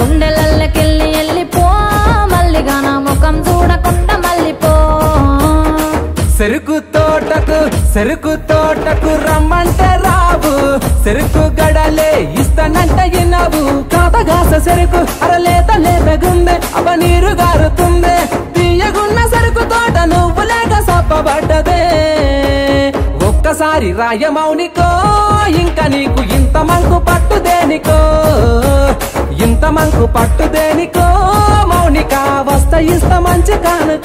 గుండెలల్లకెళ్ళి వెళ్ళిపో మల్లిగా నా ముఖం చూడకుండా మళ్ళీపో చెరుకు తోటకు చెరుకు తోటకు రమ్మంటే రావు చెరుకు గడలే ఇస్తానంట ఇన్నావు కాతగాస చెరుకు అరలేత లేత గుండె అవ నీరు గారుతుంది తీయగున్న చెరుకు తోట నువ్వు లేక సప్పబడ్డదే ఒక్కసారి రాయమౌనికో ఇంకా నీకు ఇంత మంకు పట్టు దేనికో ఇంత మంకు పట్టు దేనికో మౌనిక వస్త ఇస్త మంచి కానుక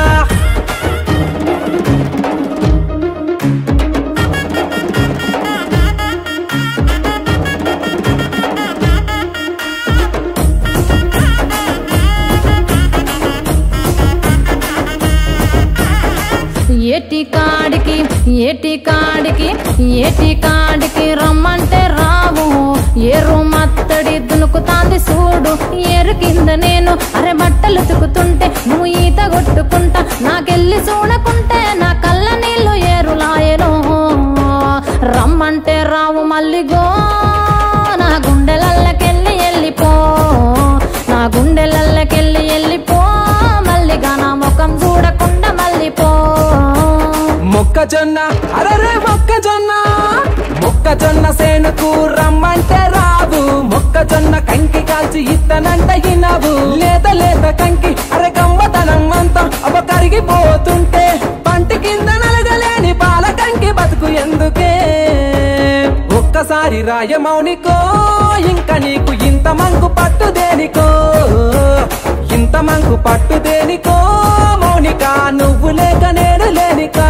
ఏటి కాడికి ఏటి కాడికి ఏటి కాడికి రమ్మంటే రావు ఏరు మత్తడి దునుకుతాంది చూడు ఏరు కింద నేను అరే బట్టలు తుకుతుంటే నువ్వు ఈత కొట్టుకుంటా నాకెళ్ళి చూడకుంటే నా కళ్ళ నీళ్ళు ఏరులాయను రమ్మంటే రావు మల్లిగో నా గుండెలల్లకెళ్ళి వెళ్ళిపో నా గుండెలల్లకెళ్ళి వెళ్ళిపో మల్లిగా నా ముఖం చూడకుండా మళ్ళీపో మొక్కజొన్న అరరే మొక్కజొన్న మొక్కజొన్న సేనుకు రమ్మంటే రావు మొక్కజొన్న కంకి కాల్చి ఇత్తనంట ఇనవు లేత లేత కంకి అరే గమ్మతనం అంతా అవ కరిగిపోతుంటే పంటి కింద నలగలేని పాల కంకి బతుకు ఎందుకే ఒక్కసారి రాయమౌనికో ఇంకా నీకు ఇంత మంకు పట్టు దేనికో ఇంత మంకు పట్టు దేనికో మౌనిక నువ్వు లేక నేను లేనిక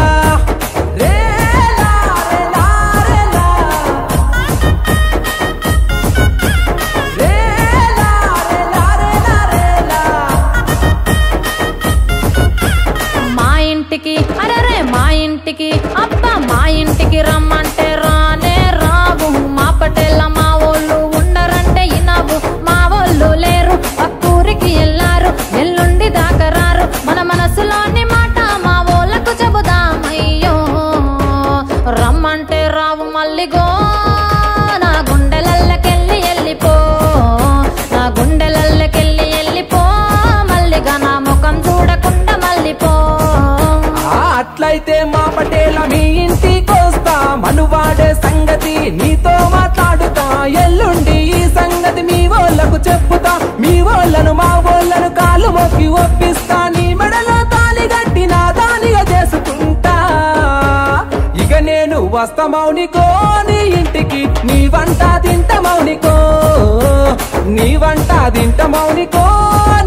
రేలా, రేలా, రేలా. రేలా, రేలా, రేలా, రేలా. మా ఇంటికి అరరే మా ఇంటికి అబ్బా మా ఇంటికి రమ్మంటే రానే రావు మా పటేళ్ళ మా వాళ్ళు ఉండరంటే ఇనవు మా వాళ్ళు లేరు పక్కూరికి వెళ్ళారు ఎల్లుండి దాకా రారు మన మనసులోని మాట మా వాళ్ళకు చెబుదామయ్యో రమ్మంటే రావు మల్లిగో నా గుండెలల్లకెళ్ళి వెళ్ళిపో నా గుండెలల్లకెళ్ళి వెళ్ళిపో మల్లిగా నా ముఖం చూడకుండా మళ్ళీపో ఆ, అట్లయితే మా పటేల మీ ఇంటికొస్తా మనువాడే సంగతి నీతో మాట్లాడుతా ఎల్లుండి ఈ సంగతి మీ వాళ్ళకు చెప్పుతా మీ వాళ్ళను మా వాళ్ళను కాలు మొక్కి ఒప్పిస్తా నీ మెడలో తాలి గట్టి నా దానిగా చేసుకుంటా ఇక నేను వస్తా మౌనికో నీ ఇంటికి నీ వంట తింట మౌనికో నీ వంట తింట మౌనికో